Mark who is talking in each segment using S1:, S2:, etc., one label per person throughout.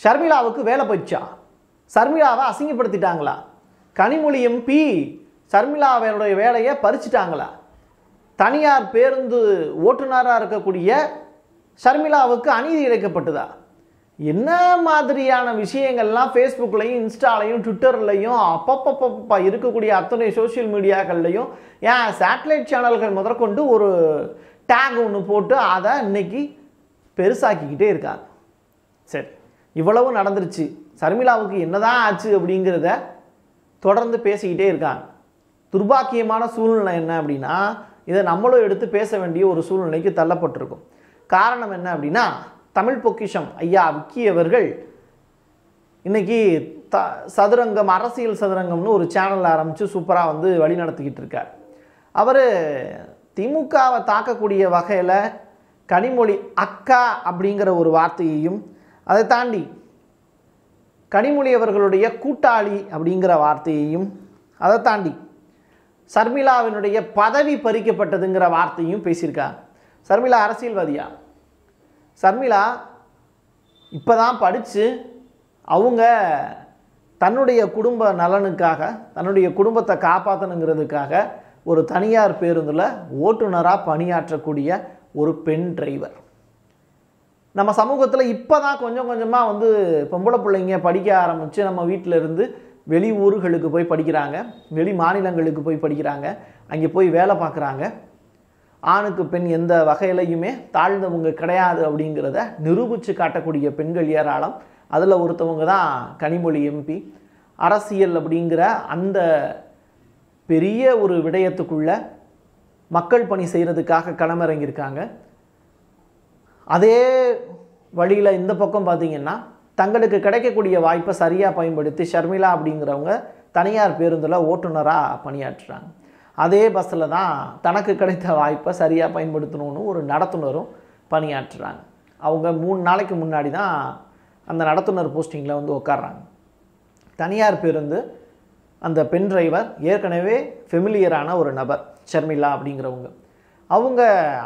S1: ஷர்மிளாவுக்கு வேலை போயிடுச்சா ஷர்மிளாவை அசிங்கப்படுத்திட்டாங்களா கனிமொழி எம்பி ஷர்மிளாவுடைய வேலையை பறிச்சிட்டாங்களா தனியார் பேருந்து ஓட்டுநராக இருக்கக்கூடிய ஷர்மிளாவுக்கு அநீதி இழைக்கப்பட்டதா என்ன மாதிரியான விஷயங்கள்லாம் ஃபேஸ்புக்லையும் இன்ஸ்டாலையும் ட்விட்டர்லையும் அப்பப்பப்பப்பா இருக்கக்கூடிய அத்தனை சோஷியல் மீடியாக்கள்லையும் ஏன் சேட்டலைட் சேனல்கள் முதற்கொண்டு ஒரு டேக் ஒன்று போட்டு அதை இன்னைக்கு பெருசாக்கிக்கிட்டே இருக்காங்க சரி இவ்வளவு நடந்துருச்சு சர்மிளாவுக்கு என்னதான் ஆச்சு அப்படிங்கிறத தொடர்ந்து பேசிக்கிட்டே இருக்காங்க துர்பாக்கியமான சூழ்நிலை என்ன அப்படின்னா இதை நம்மளும் எடுத்து பேச வேண்டிய ஒரு சூழ்நிலைக்கு தள்ளப்பட்டிருக்கும் காரணம் என்ன அப்படின்னா தமிழ் பொக்கிஷம் ஐயா விக்கி அவர்கள் இன்னைக்கு த சதுரங்கம் அரசியல் சதுரங்கம்னு ஒரு சேனல் ஆரம்பித்து சூப்பராக வந்து வழி நடத்திக்கிட்டு இருக்கார் அவர் திமுகவை தாக்கக்கூடிய வகையில் கனிமொழி அக்கா அப்படிங்கிற ஒரு வார்த்தையையும் அதை தாண்டி கனிமொழி அவர்களுடைய கூட்டாளி அப்படிங்கிற வார்த்தையையும் அதை தாண்டி சர்மிளாவினுடைய பதவி பறிக்கப்பட்டதுங்கிற வார்த்தையும் பேசியிருக்காங்க சர்மிளா அரசியல்வாதியா சர்மிளா இப்போ தான் படித்து அவங்க தன்னுடைய குடும்ப நலனுக்காக தன்னுடைய குடும்பத்தை காப்பாற்றணுங்கிறதுக்காக ஒரு தனியார் பேருந்தில் ஓட்டுநராக பணியாற்றக்கூடிய ஒரு பெண் டிரைவர் நம்ம சமூகத்தில் இப்போ தான் கொஞ்சம் கொஞ்சமாக வந்து பொம்பளை பிள்ளைங்க படிக்க ஆரம்பித்து நம்ம வீட்டில் இருந்து வெளி ஊர்களுக்கு போய் படிக்கிறாங்க வெளி மாநிலங்களுக்கு போய் படிக்கிறாங்க அங்கே போய் வேலை பார்க்குறாங்க ஆணுக்கு பெண் எந்த வகையிலையுமே தாழ்ந்தவங்க கிடையாது அப்படிங்கிறத நிரூபித்து காட்டக்கூடிய பெண்கள் ஏராளம் அதில் ஒருத்தவங்க தான் கனிமொழி எம்பி அரசியல் அப்படிங்கிற அந்த பெரிய ஒரு விடயத்துக்குள்ள மக்கள் பணி செய்கிறதுக்காக களமிறங்கியிருக்காங்க அதே வழியில் இந்த பக்கம் பார்த்தீங்கன்னா தங்களுக்கு கிடைக்கக்கூடிய வாய்ப்பை சரியாக பயன்படுத்தி ஷர்மிளா அப்படிங்கிறவங்க தனியார் பேருந்தில் ஓட்டுநராக பணியாற்றுறாங்க அதே பஸ்ஸில் தான் தனக்கு கிடைத்த வாய்ப்பை சரியாக பயன்படுத்தணும்னு ஒரு நடத்துனரும் பணியாற்றுறாங்க அவங்க மூணு நாளைக்கு முன்னாடி தான் அந்த நடத்துனர் போஸ்டிங்கில் வந்து உட்கார்றாங்க தனியார் பேருந்து அந்த பெண் டிரைவர் ஏற்கனவே ஃபெமிலியரான ஒரு நபர் ஷர்மிளா அப்படிங்கிறவங்க அவங்க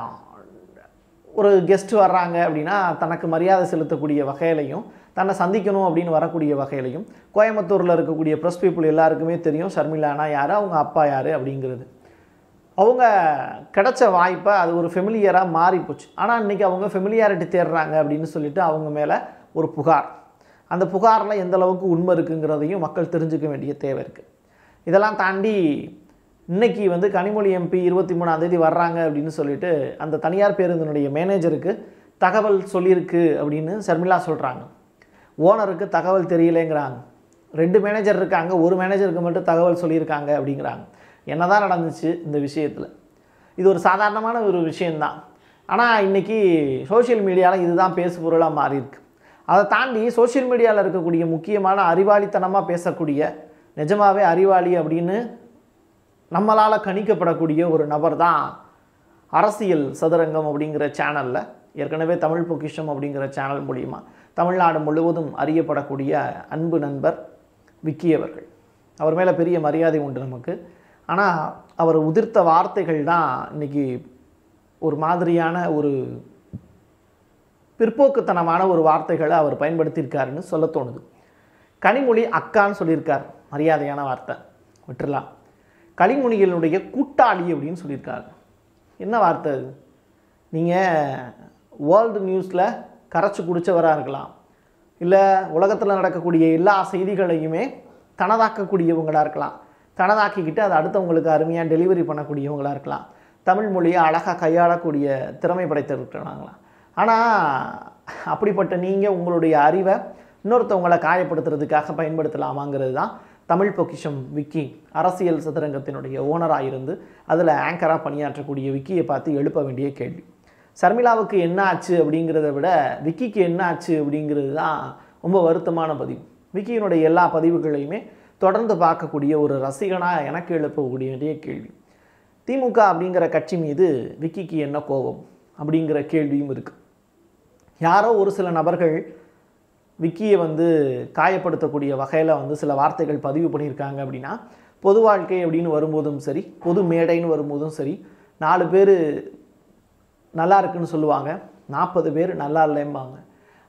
S1: ஒரு கெஸ்ட் வர்றாங்க அப்படின்னா தனக்கு மரியாதை செலுத்தக்கூடிய வகையிலையும் தன்னை சந்திக்கணும் அப்படின்னு வரக்கூடிய வகையிலையும் கோயம்புத்தூரில் இருக்கக்கூடிய ப்ரெஸ் பீப்புள் எல்லாருக்குமே தெரியும் ஷர்மிளானா யார் அவங்க அப்பா யார் அப்படிங்கிறது அவங்க கிடைச்ச வாய்ப்பை அது ஒரு ஃபெமிலியராக மாறி போச்சு ஆனால் இன்றைக்கி அவங்க ஃபெமிலியாரிட்டி தேடுறாங்க அப்படின்னு சொல்லிட்டு அவங்க மேலே ஒரு புகார் அந்த புகாரில் எந்த அளவுக்கு உண்மை இருக்குங்கிறதையும் மக்கள் தெரிஞ்சுக்க வேண்டிய தேவை இருக்குது இதெல்லாம் தாண்டி இன்னைக்கு வந்து கனிமொழி எம்பி இருபத்தி மூணாம் தேதி வர்றாங்க அப்படின்னு சொல்லிட்டு அந்த தனியார் பேருந்தினுடைய மேனேஜருக்கு தகவல் சொல்லியிருக்கு அப்படின்னு ஷர்மிளா சொல்கிறாங்க ஓனருக்கு தகவல் தெரியலைங்கிறாங்க ரெண்டு மேனேஜர் இருக்காங்க ஒரு மேனேஜருக்கு மட்டும் தகவல் சொல்லியிருக்காங்க அப்படிங்கிறாங்க என்னதான் நடந்துச்சு இந்த விஷயத்தில் இது ஒரு சாதாரணமான ஒரு விஷயந்தான் ஆனால் இன்றைக்கி சோஷியல் மீடியாவில் இதுதான் பேசு பொருளாக மாறி இருக்கு அதை தாண்டி சோஷியல் மீடியாவில் இருக்கக்கூடிய முக்கியமான அறிவாளித்தனமாக பேசக்கூடிய நிஜமாவே அறிவாளி அப்படின்னு நம்மளால் கணிக்கப்படக்கூடிய ஒரு நபர் தான் அரசியல் சதுரங்கம் அப்படிங்கிற சேனலில் ஏற்கனவே தமிழ் பொக்கிஷம் அப்படிங்கிற சேனல் மூலிமா தமிழ்நாடு முழுவதும் அறியப்படக்கூடிய அன்பு நண்பர் விக்கி அவர்கள் அவர் மேலே பெரிய மரியாதை உண்டு நமக்கு ஆனால் அவர் உதிர்த்த வார்த்தைகள் தான் இன்னைக்கு ஒரு மாதிரியான ஒரு பிற்போக்குத்தனமான ஒரு வார்த்தைகளை அவர் பயன்படுத்தியிருக்காருன்னு சொல்ல தோணுது கனிமொழி அக்கான்னு சொல்லியிருக்கார் மரியாதையான வார்த்தை விட்டுறலாம் கனிமொழிகளுடைய கூட்டாளி அப்படின்னு சொல்லியிருக்காரு என்ன வார்த்தை அது நீங்கள் வேர்ல்டு நியூஸில் கரைச்சி குடிச்சவராக இருக்கலாம் இல்லை உலகத்தில் நடக்கக்கூடிய எல்லா செய்திகளையுமே தனதாக்கக்கூடியவங்களாக இருக்கலாம் தனதாக்கிக்கிட்டு அதை அடுத்தவங்களுக்கு அருமையாக டெலிவரி பண்ணக்கூடியவங்களாக இருக்கலாம் தமிழ் மொழியை அழகாக கையாளக்கூடிய திறமை படைத்திருக்கிறாங்களாம் ஆனால் அப்படிப்பட்ட நீங்கள் உங்களுடைய அறிவை இன்னொருத்தவங்களை காயப்படுத்துறதுக்காக பயன்படுத்தலாமாங்கிறது தான் தமிழ் பொக்கிஷம் விக்கி அரசியல் சதுரங்கத்தினுடைய ஓனராக இருந்து அதில் ஆங்கராக பணியாற்றக்கூடிய விக்கியை பார்த்து எழுப்ப வேண்டிய கேள்வி சர்மிளாவுக்கு என்ன ஆச்சு அப்படிங்கிறத விட விக்கிக்கு என்ன ஆச்சு அப்படிங்கிறது தான் ரொம்ப வருத்தமான பதிவு விக்கியினுடைய எல்லா பதிவுகளையுமே தொடர்ந்து பார்க்கக்கூடிய ஒரு ரசிகனாக எனக்கு எழுப்பக்கூடிய வேண்டிய கேள்வி திமுக அப்படிங்கிற கட்சி மீது விக்கிக்கு என்ன கோபம் அப்படிங்கிற கேள்வியும் இருக்குது யாரோ ஒரு சில நபர்கள் விக்கியை வந்து காயப்படுத்தக்கூடிய வகையில் வந்து சில வார்த்தைகள் பதிவு பண்ணியிருக்காங்க அப்படின்னா பொது வாழ்க்கை அப்படின்னு வரும்போதும் சரி பொது மேடைன்னு வரும்போதும் சரி நாலு பேர் நல்லா இருக்குன்னு சொல்லுவாங்க நாற்பது பேர் நல்லா இல்லைம்பாங்க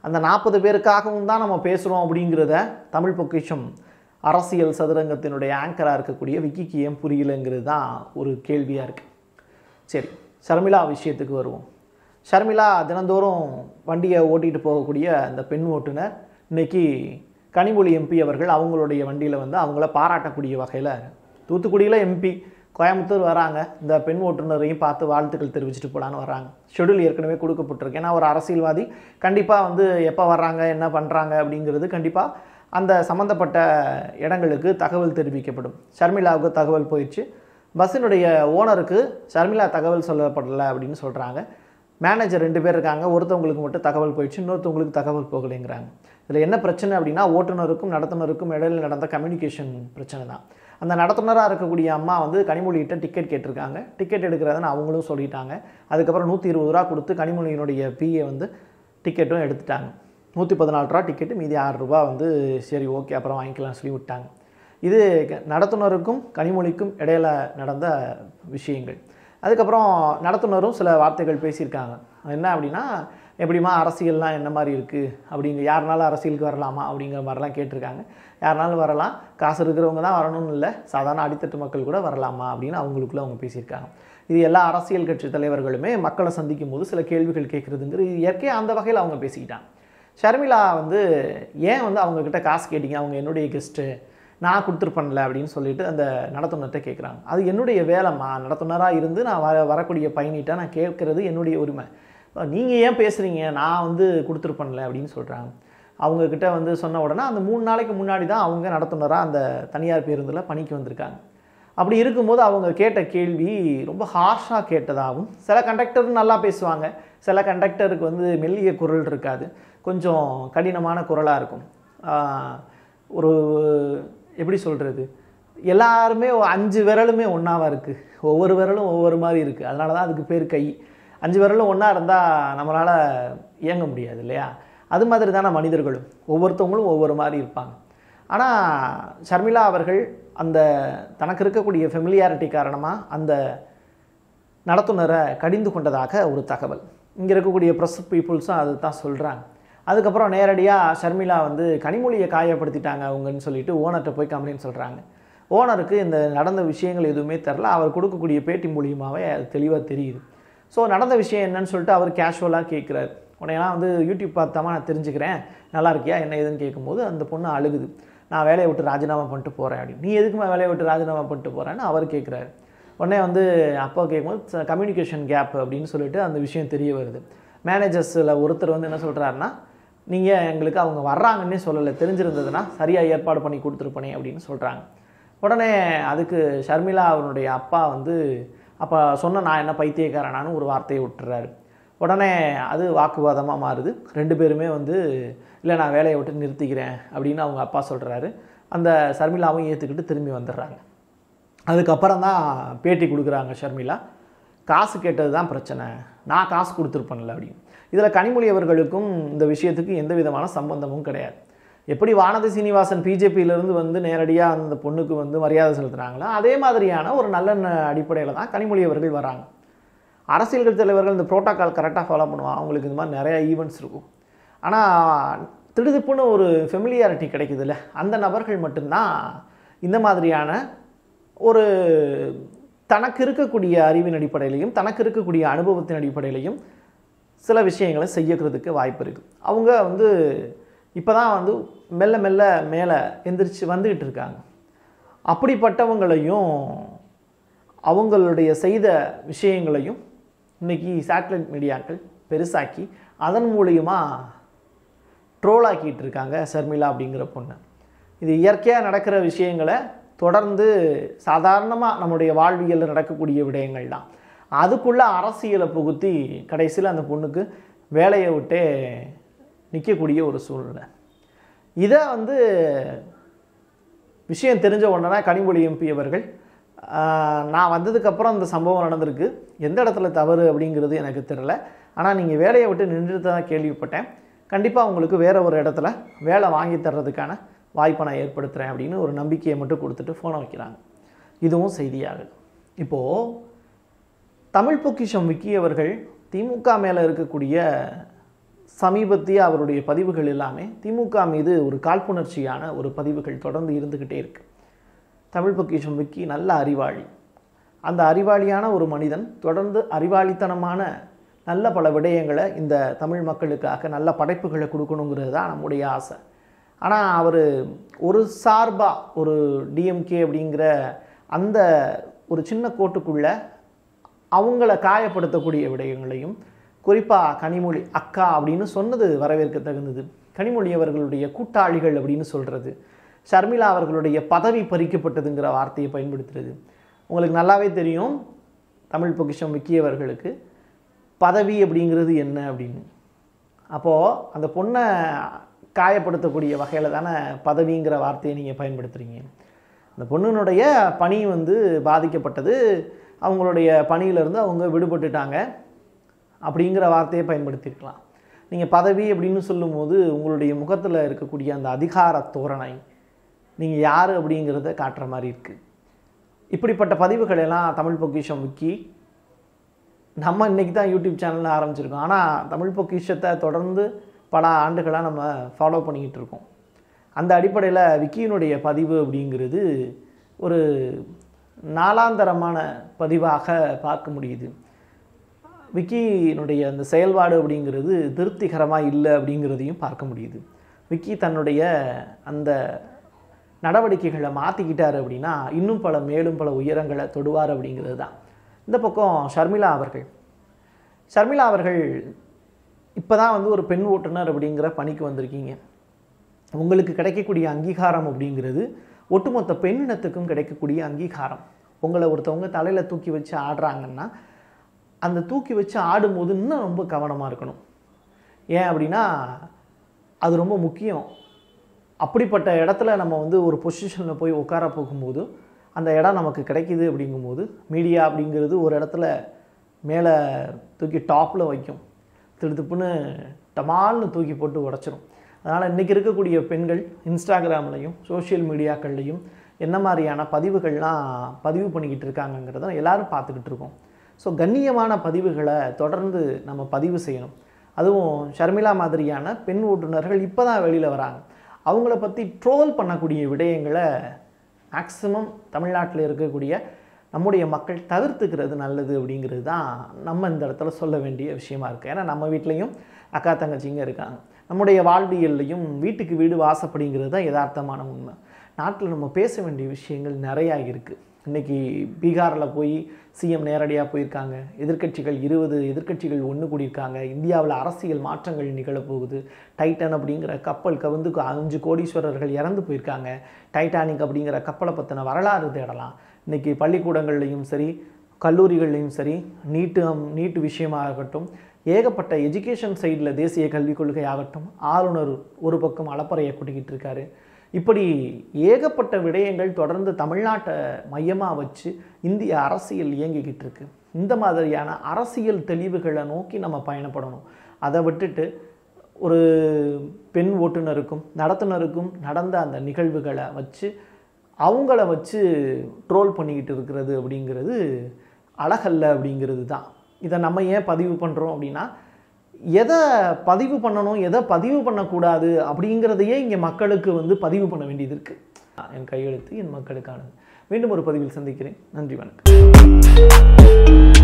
S1: அந்த நாற்பது பேருக்காகவும் தான் நம்ம பேசுகிறோம் அப்படிங்கிறத தமிழ் பொக்கிஷம் அரசியல் சதுரங்கத்தினுடைய ஆங்கராக இருக்கக்கூடிய விக்கிக்கு ஏன் புரியலைங்கிறது தான் ஒரு கேள்வியாக இருக்குது சரி ஷர்மிளா விஷயத்துக்கு வருவோம் ஷர்மிளா தினந்தோறும் வண்டியை ஓட்டிகிட்டு போகக்கூடிய அந்த பெண் ஓட்டுநர் இன்னைக்கு கனிமொழி எம்பி அவர்கள் அவங்களுடைய வண்டியில் வந்து அவங்கள பாராட்டக்கூடிய வகையில் தூத்துக்குடியில் எம்பி கோயம்புத்தூர் வராங்க இந்த பெண் ஓட்டுநரையும் பார்த்து வாழ்த்துக்கள் தெரிவிச்சிட்டு போகலான்னு வராங்க ஷெடியூல் ஏற்கனவே கொடுக்கப்பட்டிருக்கு ஏன்னா ஒரு அரசியல்வாதி கண்டிப்பாக வந்து எப்போ வர்றாங்க என்ன பண்ணுறாங்க அப்படிங்கிறது கண்டிப்பாக அந்த சம்மந்தப்பட்ட இடங்களுக்கு தகவல் தெரிவிக்கப்படும் ஷர்மிளாவுக்கு தகவல் போயிடுச்சு பஸ்ஸினுடைய ஓனருக்கு ஷர்மிளா தகவல் சொல்லப்படலை அப்படின்னு சொல்கிறாங்க மேனேஜர் ரெண்டு பேர் இருக்காங்க ஒருத்தவங்களுக்கு மட்டும் தகவல் போயிடுச்சு இன்னொருத்தவங்களுக்கு தகவல் போகலைங்கிறாங்க இதில் என்ன பிரச்சனை அப்படின்னா ஓட்டுநருக்கும் நடத்துனருக்கும் இடையில நடந்த கம்யூனிகேஷன் பிரச்சனை தான் அந்த நடத்துனராக இருக்கக்கூடிய அம்மா வந்து கனிமொழிகிட்ட டிக்கெட் கேட்டிருக்காங்க டிக்கெட் எடுக்கிறதுன்னு அவங்களும் சொல்லிட்டாங்க அதுக்கப்புறம் நூற்றி இருபது ரூபா கொடுத்து கனிமொழியினுடைய பிஏ வந்து டிக்கெட்டும் எடுத்துட்டாங்க நூற்றி பதினாலு ரூபா டிக்கெட்டு மீதி ஆறு ரூபா வந்து சரி ஓகே அப்புறம் வாங்கிக்கலாம்னு சொல்லி விட்டாங்க இது க- நடத்துனருக்கும் கனிமொழிக்கும் இடையில நடந்த விஷயங்கள் அதுக்கப்புறம் நடத்துனரும் சில வார்த்தைகள் பேசியிருக்காங்க அது என்ன அப்படின்னா எப்படிம்மா அரசியல்லாம் என்ன மாதிரி இருக்குது அப்படிங்க யாருனாலும் அரசியலுக்கு வரலாமா அப்படிங்கிற மாதிரிலாம் கேட்டிருக்காங்க யாருனாலும் வரலாம் காசு இருக்கிறவங்க தான் வரணும்னு இல்லை சாதாரண அடித்தட்டு மக்கள் கூட வரலாமா அப்படின்னு அவங்களுக்குள்ள அவங்க பேசியிருக்காங்க இது எல்லா அரசியல் கட்சி தலைவர்களுமே மக்களை சந்திக்கும் போது சில கேள்விகள் கேட்குறதுங்கிறது இயற்கையாக அந்த வகையில் அவங்க பேசிக்கிட்டாங்க ஷர்மிளா வந்து ஏன் வந்து அவங்கக்கிட்ட காசு கேட்டீங்க அவங்க என்னுடைய கெஸ்ட்டு நான் கொடுத்துருப்பேன்ல அப்படின்னு சொல்லிட்டு அந்த நடத்துனர்கிட்ட கேட்குறாங்க அது என்னுடைய வேலைம்மா நடத்துனராக இருந்து நான் வர வரக்கூடிய பயணிகிட்ட நான் கேட்குறது என்னுடைய உரிமை நீங்கள் ஏன் பேசுகிறீங்க நான் வந்து கொடுத்துருப்பேன்ல அப்படின்னு சொல்கிறாங்க அவங்கக்கிட்ட வந்து சொன்ன உடனே அந்த மூணு நாளைக்கு முன்னாடி தான் அவங்க நடத்துனராக அந்த தனியார் பேருந்தில் பணிக்கு வந்திருக்காங்க அப்படி இருக்கும்போது அவங்க கேட்ட கேள்வி ரொம்ப ஹார்ஷாக கேட்டதாகவும் சில கண்டக்டர் நல்லா பேசுவாங்க சில கண்டக்டருக்கு வந்து மெல்லிய குரல் இருக்காது கொஞ்சம் கடினமான குரலாக இருக்கும் ஆஹ் ஒரு எப்படி சொல்கிறது எல்லாருமே ஒ- அஞ்சு விரலுமே ஒன்றாவா இருக்குது ஒவ்வொரு விரலும் ஒவ்வொரு மாதிரி இருக்குது அதனால தான் அதுக்கு பேர் கை அஞ்சு விரலும் ஒன்றா இருந்தால் நம்மளால் இயங்க முடியாது இல்லையா அது மாதிரி தானே மனிதர்களும் ஒவ்வொருத்தவங்களும் ஒவ்வொரு மாதிரி இருப்பாங்க ஆனால் ஷர்மிளா அவர்கள் அந்த தனக்கு இருக்கக்கூடிய ஃபெமிலியாரிட்டி காரணமாக அந்த நடத்துனரை கடிந்து கொண்டதாக ஒரு தகவல் இங்கே இருக்கக்கூடிய ப்ரெஸ் பீப்புள்ஸும் அதை தான் சொல்கிறாங்க அதுக்கப்புறம் நேரடியாக ஷர்மிளா வந்து கனிமொழியை காயப்படுத்திட்டாங்க அவங்கன்னு சொல்லிட்டு ஓனர்கிட்ட போய் கம்ப்ளைண்ட் சொல்கிறாங்க ஓனருக்கு இந்த நடந்த விஷயங்கள் எதுவுமே தெரில அவர் கொடுக்கக்கூடிய பேட்டி மூலியமாகவே அது தெளிவாக தெரியுது ஸோ நடந்த விஷயம் என்னன்னு சொல்லிட்டு அவர் கேஷுவலாக கேட்குறாரு உடனேலாம் வந்து யூடியூப் பார்த்தாமா நான் தெரிஞ்சுக்கிறேன் நல்லா இருக்கியா என்ன ஏதுன்னு கேட்கும்போது அந்த பொண்ணு அழுகுது நான் வேலையை விட்டு ராஜினாமா பண்ணிட்டு போகிறேன் அப்படின்னு நீ எதுக்குமா வேலையை விட்டு ராஜினாமா பண்ணிட்டு போகிறேன்னு அவர் கேட்குறாரு உடனே வந்து அப்பா கேட்கும்போது கம்யூனிகேஷன் கேப் அப்படின்னு சொல்லிட்டு அந்த விஷயம் தெரிய வருது மேனேஜர்ஸில் ஒருத்தர் வந்து என்ன சொல்கிறாருன்னா நீங்கள் எங்களுக்கு அவங்க வர்றாங்கன்னே சொல்லலை தெரிஞ்சிருந்ததுன்னா சரியாக ஏற்பாடு பண்ணி கொடுத்துருப்பனே அப்படின்னு சொல்கிறாங்க உடனே அதுக்கு ஷர்மிளா அவனுடைய அப்பா வந்து அப்போ சொன்ன நான் என்ன பைத்தியக்காரனான்னு ஒரு வார்த்தையை விட்டுறாரு உடனே அது வாக்குவாதமாக மாறுது ரெண்டு பேருமே வந்து இல்லை நான் வேலையை விட்டு நிறுத்திக்கிறேன் அப்படின்னு அவங்க அப்பா சொல்கிறாரு அந்த ஷர்மிளாவும் ஏற்றுக்கிட்டு திரும்பி வந்துடுறாங்க அதுக்கப்புறம் தான் பேட்டி கொடுக்குறாங்க ஷர்மிளா காசு கேட்டது தான் பிரச்சனை நான் காசு கொடுத்துருப்பேன்ல அப்படின்னு இதில் கனிமொழி அவர்களுக்கும் இந்த விஷயத்துக்கு எந்த விதமான சம்பந்தமும் கிடையாது எப்படி வானதி சீனிவாசன் பிஜேபியிலேருந்து வந்து நேரடியாக அந்த பொண்ணுக்கு வந்து மரியாதை செலுத்துகிறாங்களோ அதே மாதிரியான ஒரு நல்ல அடிப்படையில் தான் கனிமொழி அவர்கள் வராங்க அரசியல் கட்சி தலைவர்கள் இந்த ப்ரோட்டோக்கால் கரெக்டாக ஃபாலோ பண்ணுவாங்க அவங்களுக்கு இந்த மாதிரி நிறைய ஈவெண்ட்ஸ் இருக்கும் ஆனால் திடுதிப்புன்னு ஒரு ஃபெமிலியாரிட்டி கிடைக்குதுல்ல அந்த நபர்கள் மட்டும்தான் இந்த மாதிரியான ஒரு தனக்கு இருக்கக்கூடிய அறிவின் அடிப்படையிலையும் தனக்கு இருக்கக்கூடிய அனுபவத்தின் அடிப்படையிலையும் சில விஷயங்களை செய்யறதுக்கு வாய்ப்பு இருக்குது அவங்க வந்து இப்போ தான் வந்து மெல்ல மெல்ல மேலே எந்திரிச்சு வந்துக்கிட்டு இருக்காங்க அப்படிப்பட்டவங்களையும் அவங்களுடைய செய்த விஷயங்களையும் இன்னைக்கு சேட்டலைட் மீடியாக்கள் பெருசாக்கி அதன் மூலியமா ட்ரோலாக்கிட்டு இருக்காங்க ஷர்மிளா அப்படிங்கிற பொண்ணு இது இயற்கையாக நடக்கிற விஷயங்களை தொடர்ந்து சாதாரணமாக நம்முடைய வாழ்வியலில் நடக்கக்கூடிய விடயங்கள் தான் அதுக்குள்ளே அரசியலை புகுத்தி கடைசியில் அந்த பொண்ணுக்கு வேலையை விட்டே நிற்கக்கூடிய ஒரு சூழ்நிலை இதை வந்து விஷயம் தெரிஞ்ச உடனே கனிமொழி எம்பி அவர்கள் ஆஹ், நான் வந்ததுக்கப்புறம் இந்த சம்பவம் நடந்திருக்கு எந்த இடத்துல தவறு அப்படிங்கிறது எனக்கு தெரில ஆனால் நீங்கள் வேலையை விட்டு நின்றுட்டு கேள்விப்பட்டேன் கண்டிப்பாக உங்களுக்கு வேற ஒரு இடத்துல வேலை வாங்கி தர்றதுக்கான வாய்ப்பை நான் ஏற்படுத்துகிறேன் அப்படின்னு ஒரு நம்பிக்கையை மட்டும் கொடுத்துட்டு ஃபோனை வைக்கிறாங்க இதுவும் செய்தியாகுது இப்போது தமிழ் பொக்கிஷம் விக்கி அவர்கள் திமுக மேலே இருக்கக்கூடிய சமீபத்திய அவருடைய பதிவுகள் எல்லாமே திமுக மீது ஒரு காழ்ப்புணர்ச்சியான ஒரு பதிவுகள் தொடர்ந்து இருந்துக்கிட்டே இருக்கு தமிழ் பொக்கிஷம் விக்கி நல்ல அறிவாளி அந்த அறிவாளியான ஒரு மனிதன் தொடர்ந்து அறிவாளித்தனமான நல்ல பல விடயங்களை இந்த தமிழ் மக்களுக்காக நல்ல படைப்புகளை கொடுக்கணுங்கிறது தான் நம்முடைய ஆசை ஆனால் அவர் ஒரு சார்பாக ஒரு டிஎம்கே அப்படிங்கிற அந்த ஒரு சின்ன கோட்டுக்குள்ள அவங்கள காயப்படுத்தக்கூடிய விடயங்களையும் குறிப்பாக கனிமொழி அக்கா அப்படின்னு சொன்னது வரவேற்க தகுந்தது கனிமொழி அவர்களுடைய கூட்டாளிகள் அப்படின்னு சொல்கிறது ஷர்மிளா அவர்களுடைய பதவி பறிக்கப்பட்டதுங்கிற வார்த்தையை பயன்படுத்துறது உங்களுக்கு நல்லாவே தெரியும் தமிழ் பொக்கிஷம் விக்கியவர்களுக்கு பதவி அப்படிங்கிறது என்ன அப்படின்னு அப்போது அந்த பொண்ணை காயப்படுத்தக்கூடிய வகையில் தானே பதவிங்கிற வார்த்தையை நீங்கள் பயன்படுத்துகிறீங்க அந்த பொண்ணுனுடைய பணி வந்து பாதிக்கப்பட்டது அவங்களுடைய பணியிலிருந்து அவங்க விடுபட்டுட்டாங்க அப்படிங்கிற வார்த்தையை பயன்படுத்தியிருக்கலாம் நீங்கள் பதவி அப்படின்னு சொல்லும்போது உங்களுடைய முகத்தில் இருக்கக்கூடிய அந்த அதிகார தோரணை நீங்கள் யார் அப்படிங்கிறத காட்டுற மாதிரி இருக்குது இப்படிப்பட்ட பதிவுகள் எல்லாம் தமிழ் பொக்கிஷம் விக்கி நம்ம இன்றைக்கி தான் யூடியூப் சேனலில் ஆரம்பிச்சிருக்கோம் ஆனால் தமிழ் பொக்கிஷத்தை தொடர்ந்து பல ஆண்டுகளாக நம்ம ஃபாலோ பண்ணிக்கிட்டு இருக்கோம் அந்த அடிப்படையில் விக்கியினுடைய பதிவு அப்படிங்கிறது ஒரு நாளாந்தரமான பதிவாக பார்க்க முடியுது விக்கியினுடைய அந்த செயல்பாடு அப்படிங்கிறது திருப்திகரமாக இல்லை அப்படிங்கிறதையும் பார்க்க முடியுது விக்கி தன்னுடைய அந்த நடவடிக்கைகளை மாற்றிக்கிட்டார் அப்படின்னா இன்னும் பல மேலும் பல உயரங்களை தொடுவார் அப்படிங்கிறது தான் இந்த பக்கம் ஷர்மிளா அவர்கள் ஷர்மிளா அவர்கள் இப்போ தான் வந்து ஒரு பெண் ஓட்டுநர் அப்படிங்கிற பணிக்கு வந்திருக்கீங்க உங்களுக்கு கிடைக்கக்கூடிய அங்கீகாரம் அப்படிங்கிறது ஒட்டுமொத்த பெண்ணினத்துக்கும் கிடைக்கக்கூடிய அங்கீகாரம் உங்களை ஒருத்தவங்க தலையில் தூக்கி வச்சு ஆடுறாங்கன்னா அந்த தூக்கி வச்சு ஆடும்போது இன்னும் ரொம்ப கவனமாக இருக்கணும் ஏன் அப்படின்னா அது ரொம்ப முக்கியம் அப்படிப்பட்ட இடத்துல நம்ம வந்து ஒரு பொசிஷனில் போய் உட்கார போகும்போது அந்த இடம் நமக்கு கிடைக்குது அப்படிங்கும்போது மீடியா அப்படிங்கிறது ஒரு இடத்துல மேலே தூக்கி டாப்பில் வைக்கும் திடுத்துப்புன்னு டமால்னு தூக்கி போட்டு உடச்சிரும் அதனால் இன்றைக்கி இருக்கக்கூடிய பெண்கள் இன்ஸ்டாகிராம்லையும் சோஷியல் மீடியாக்கள்லையும் என்ன மாதிரியான பதிவுகள்லாம் பதிவு பண்ணிக்கிட்டு இருக்காங்கங்கிறத எல்லாரும் பார்த்துக்கிட்டு இருக்கோம் ஸோ கண்ணியமான பதிவுகளை தொடர்ந்து நம்ம பதிவு செய்யணும் அதுவும் ஷர்மிளா மாதிரியான பெண் ஓட்டுநர்கள் இப்போ தான் வெளியில் வராங்க அவங்கள பற்றி ட்ரோல் பண்ணக்கூடிய விடயங்களை மேக்ஸிமம் தமிழ்நாட்டில் இருக்கக்கூடிய நம்முடைய மக்கள் தவிர்த்துக்கிறது நல்லது அப்படிங்கிறது தான் நம்ம இந்த இடத்துல சொல்ல வேண்டிய விஷயமா இருக்குது ஏன்னா நம்ம வீட்லேயும் அக்கா தங்கச்சிங்க இருக்காங்க நம்முடைய வாழ்வியல்லையும் வீட்டுக்கு வீடு வாசப்படிங்கிறது தான் யதார்த்தமான உண்மை நாட்டில் நம்ம பேச வேண்டிய விஷயங்கள் நிறையா இருக்குது இன்றைக்கி பீகாரில் போய் சிஎம் நேரடியாக போயிருக்காங்க எதிர்க்கட்சிகள் இருபது எதிர்க்கட்சிகள் ஒன்று கூடியிருக்காங்க இந்தியாவில் அரசியல் மாற்றங்கள் நிகழப்போகுது டைட்டன் அப்படிங்கிற கப்பல் கவிழ்ந்து அஞ்சு கோடீஸ்வரர்கள் இறந்து போயிருக்காங்க டைட்டானிக் அப்படிங்கிற கப்பலை பற்றின வரலாறு தேடலாம் இன்றைக்கி பள்ளிக்கூடங்கள்லையும் சரி கல்லூரிகள்லையும் சரி நீட்டு நீட்டு விஷயமாகட்டும் ஏகப்பட்ட எஜுகேஷன் சைடில் தேசிய கல்விக் கொள்கை ஆகட்டும் ஆளுநர் ஒரு பக்கம் அளப்பறையை கூட்டிக்கிட்டு இருக்காரு இப்படி ஏகப்பட்ட விடயங்கள் தொடர்ந்து தமிழ்நாட்டை மையமாக வச்சு இந்திய அரசியல் இயங்கிக்கிட்டு இருக்கு இந்த மாதிரியான அரசியல் தெளிவுகளை நோக்கி நம்ம பயணப்படணும் அதை விட்டுட்டு ஒரு பெண் ஓட்டுநருக்கும் நடத்துனருக்கும் நடந்த அந்த நிகழ்வுகளை வச்சு அவங்கள வச்சு ட்ரோல் பண்ணிக்கிட்டு இருக்கிறது அப்படிங்கிறது அழகல்ல அப்படிங்கிறது தான் இதை நம்ம ஏன் பதிவு பண்ணுறோம் அப்படின்னா எதை பதிவு பண்ணணும் எதை பதிவு பண்ணக்கூடாது அப்படிங்கிறதையே இங்கே மக்களுக்கு வந்து பதிவு பண்ண வேண்டியது இருக்குது என் கையெழுத்து என் மக்களுக்கானது மீண்டும் ஒரு பதிவில் சந்திக்கிறேன் நன்றி வணக்கம்